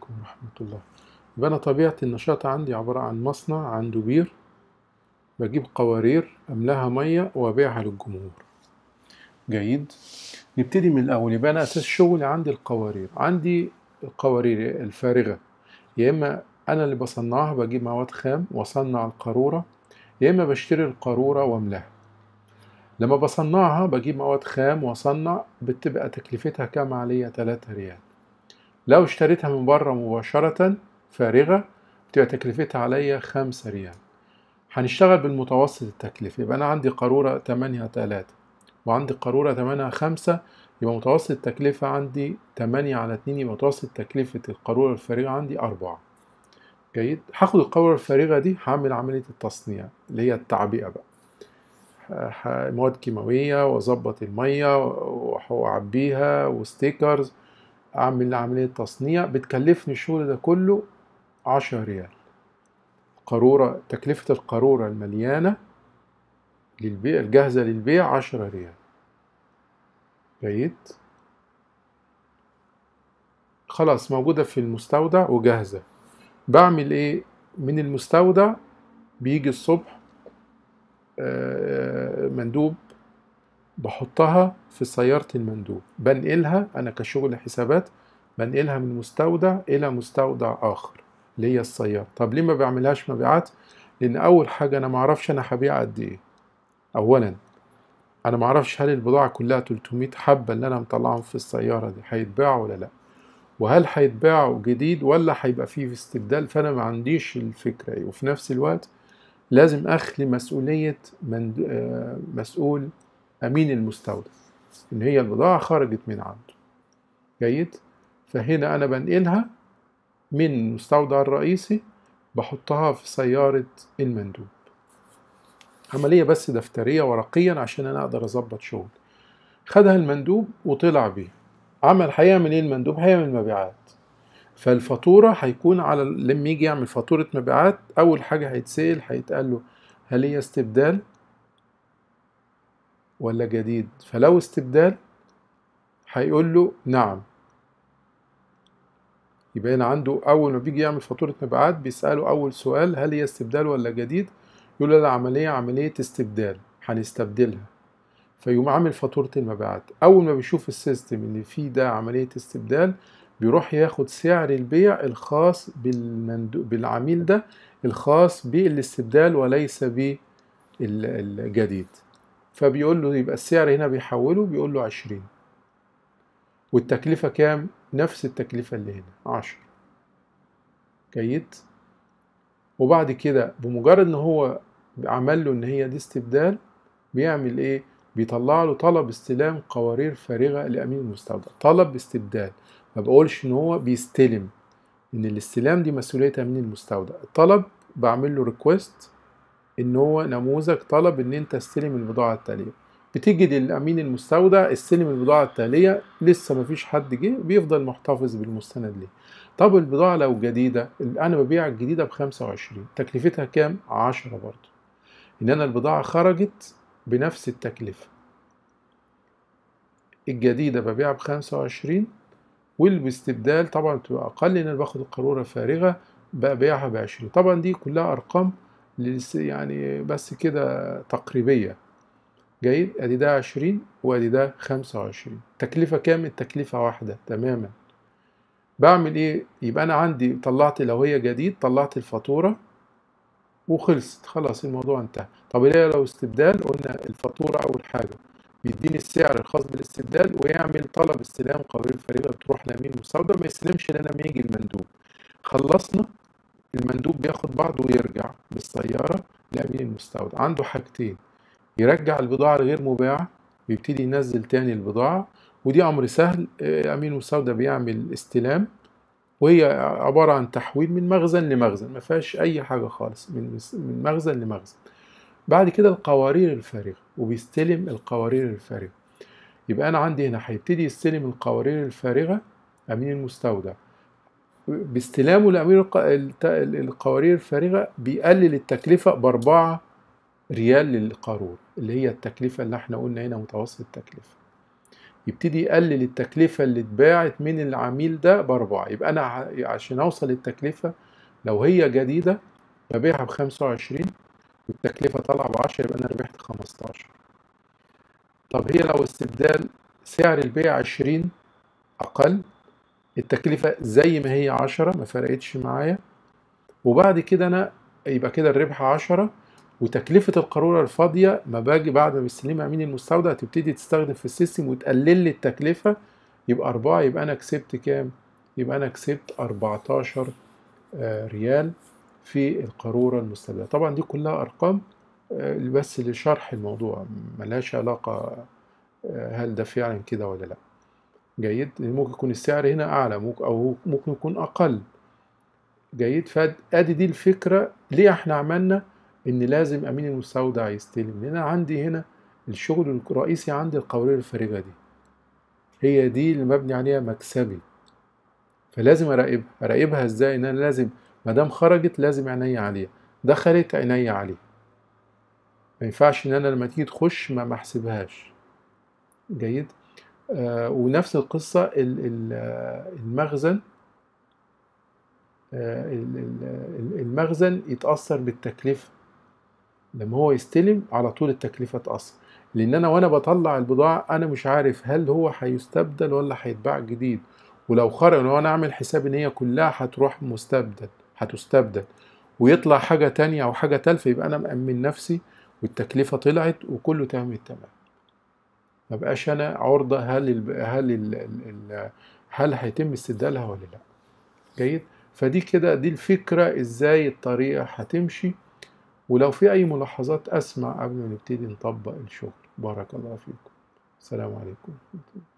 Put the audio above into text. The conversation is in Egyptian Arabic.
عليكم ورحمة الله يبقى أنا طبيعة النشاط عندي عبارة عن مصنع عنده بير بجيب قوارير أملاها مية وأبيعها للجمهور جيد نبتدي من الأول يبقى أنا أساس شغلي عندي القوارير عندي القوارير الفارغة يا إما أنا اللي بصنعها بجيب مواد خام وأصنع القارورة يا إما بشتري القارورة وأملاها لما بصنعها بجيب مواد خام وأصنع بتبقى تكلفتها كام عليا 3 ريال لو اشتريتها من بره مباشرة فارغة بتبقى تكلفتها عليا 5 ريال هنشتغل بالمتوسط التكلفة يبقى أنا عندي قارورة 8 3 وعندي قارورة 8 5 يبقى متوسط التكلفة عندي 8 على 2 يبقى متوسط تكلفة القارورة الفارغة عندي 4 جيد هاخد القارورة الفارغة دي هعمل عملية التصنيع اللي هي التعبئة بقى ح- مواد كيماوية وأظبط المية وأعبيها وستيكرز أعمل عملية تصنيع بتكلفني الشغل ده كله عشرة ريال قارورة تكلفة القارورة المليانة للبيع الجاهزة للبيع عشرة ريال جيد خلاص موجودة في المستودع وجاهزة بعمل ايه من المستودع بيجي الصبح آه، مندوب بحطها في سيارة المندوب بنقلها أنا كشغل حسابات بنقلها من مستودع إلى مستودع آخر اللي هي السيارة طب ليه ما بعملهاش مبيعات لأن أول حاجة أنا معرفش أنا هبيع قد إيه أولا أنا معرفش هل البضاعة كلها 300 حبة اللي أنا مطلعهم في السيارة دي هيتباعوا ولا لأ وهل هيتباعوا جديد ولا هيبقى فيه في استبدال فأنا ما عنديش الفكرة دي وفي نفس الوقت لازم أخلي مسؤولية من آه، مسؤول أمين المستودع إن هي البضاعة خرجت من عنده جيد فهنا أنا بنقلها من المستودع الرئيسي بحطها في سيارة المندوب عملية بس دفترية ورقيا عشان أنا أقدر أظبط شغل خدها المندوب وطلع بيه عمل هيعمل إيه المندوب هيعمل مبيعات فالفاتورة هيكون على لما يجي يعمل فاتورة مبيعات أول حاجة هيتسأل هيتقال له هل هي استبدال ولا جديد فلو استبدال هيقول له نعم يبقى هنا عنده أول ما بيجي يعمل فاتورة مبيعات بيسأله أول سؤال هل هي استبدال ولا جديد يقول له العملية عملية استبدال هنستبدلها فيقوم عامل فاتورة المبيعات أول ما بيشوف السيستم إن في ده عملية استبدال بيروح ياخد سعر البيع الخاص بالمندو... بالعميل ده الخاص بالاستبدال وليس بالجديد فبيقول له يبقى السعر هنا بيحوله بيقول له عشرين والتكلفة كام؟ نفس التكلفة اللي هنا عشر جيد وبعد كده بمجرد ان هو عمل له ان هي دي استبدال بيعمل ايه؟ بيطلع له طلب استلام قوارير فارغة لأمين المستودع طلب استبدال ما بقولش ان هو بيستلم ان الاستلام دي مسؤولية أمين المستودع الطلب بعمل له ريكويست ان هو نموذج طلب ان انت استلم البضاعة التالية بتيجي للأمين المستودع استلم البضاعة التالية لسه مفيش حد جه بيفضل محتفظ بالمستند ليه طب البضاعة لو جديدة أنا ببيع الجديدة بخمسة وعشرين تكلفتها كام؟ عشرة برضه إن أنا البضاعة خرجت بنفس التكلفة الجديدة ببيعها بخمسة وعشرين والاستبدال طبعا بتبقى أقل لأن أنا باخد القارورة فارغة ببيعها بعشرين طبعا دي كلها أرقام للس- يعني بس كده تقريبية جيد ادي ده عشرين وادي ده خمسة وعشرين تكلفة كام التكلفة واحدة تماما بعمل ايه يبقى انا عندي طلعت لو هي جديد طلعت الفاتورة وخلصت خلاص الموضوع انتهى طب ليه لو استبدال قلنا الفاتورة اول حاجة بيديني السعر الخاص بالاستبدال ويعمل طلب استلام قوارير الفريقة بتروح لأمين المستودع ما يستلمش لنا لما يجي المندوب خلصنا المندوب بياخد بعضه ويرجع بالسيارة لأمين المستودع عنده حاجتين يرجع البضاعة الغير مباعة ويبتدي ينزل تاني البضاعة ودي أمر سهل آه، أمين المستودع بيعمل استلام وهي عبارة عن تحويل من مخزن لمخزن ما فيهاش أي حاجة خالص من من مخزن لمخزن بعد كده القوارير الفارغة وبيستلم القوارير الفارغة يبقى أنا عندي هنا هيبتدي يستلم القوارير الفارغة أمين المستودع باستلامه لأمين الق- الت- القوارير الفارغة بيقلل التكلفة بأربعة ريال للقارور اللي هي التكلفة اللي احنا قلنا هنا متوسط التكلفة يبتدي يقلل التكلفة اللي اتباعت من العميل ده بأربعة يبقى أنا ع- عشان أوصل للتكلفة لو هي جديدة ببيعها بخمسة وعشرين والتكلفة طالعة بعشرة يبقى أنا ربحت خمستاشر طب هي لو استبدال سعر البيع عشرين أقل التكلفة زي ما هي عشرة ما فرقتش معايا وبعد كده أنا يبقى كده الربح عشرة وتكلفة القارورة الفاضية ما باجي بعد ما بستلمها أمين المستودع تبتدي تستخدم في السيستم وتقلل لي التكلفة يبقى أربعة يبقى أنا كسبت كام؟ يبقى أنا كسبت 14 آه، ريال في القارورة المستبدلة طبعا دي كلها أرقام آه، بس لشرح الموضوع ملهاش علاقة آه، هل ده فعلا كده ولا لا جيد لأن ممكن يكون السعر هنا أعلى ممكن أو ممكن يكون أقل جيد فادي دي الفكرة ليه احنا عملنا ان لازم امين المستودع يستلم لان انا عندي هنا الشغل الرئيسي عندي القوارير الفارغة دي هي دي اللي مبني عليها مكسبي فلازم اراقبها اراقبها ازاي ان انا لازم ما دام خرجت لازم عينيا عليها دخلت عينيا عليها ما ينفعش ان انا لما تيجي تخش ما محسبهاش جيد آه ونفس القصة ال- ال- آه، المخزن آه، ال- ال- المخزن يتأثر بالتكلفة لما هو يستلم على طول التكلفة تأثر لأن أنا وأنا بطلع البضاعة أنا مش عارف هل هو هيستبدل ولا هيتباع جديد ولو خرج لو أنا أعمل حساب إن هي كلها هتروح مستبدل هتستبدل ويطلع حاجة تانية أو حاجة تالفة يبقى أنا مأمن نفسي والتكلفة طلعت وكله تمام التمام ما بقاش أنا عرضة هل ال هل ال ال هل هيتم استبدالها ولا لأ جيد فدي كده دي الفكرة ازاي الطريقة هتمشي ولو في أي ملاحظات أسمع قبل ما نبتدي نطبق الشغل بارك الله فيكم السلام عليكم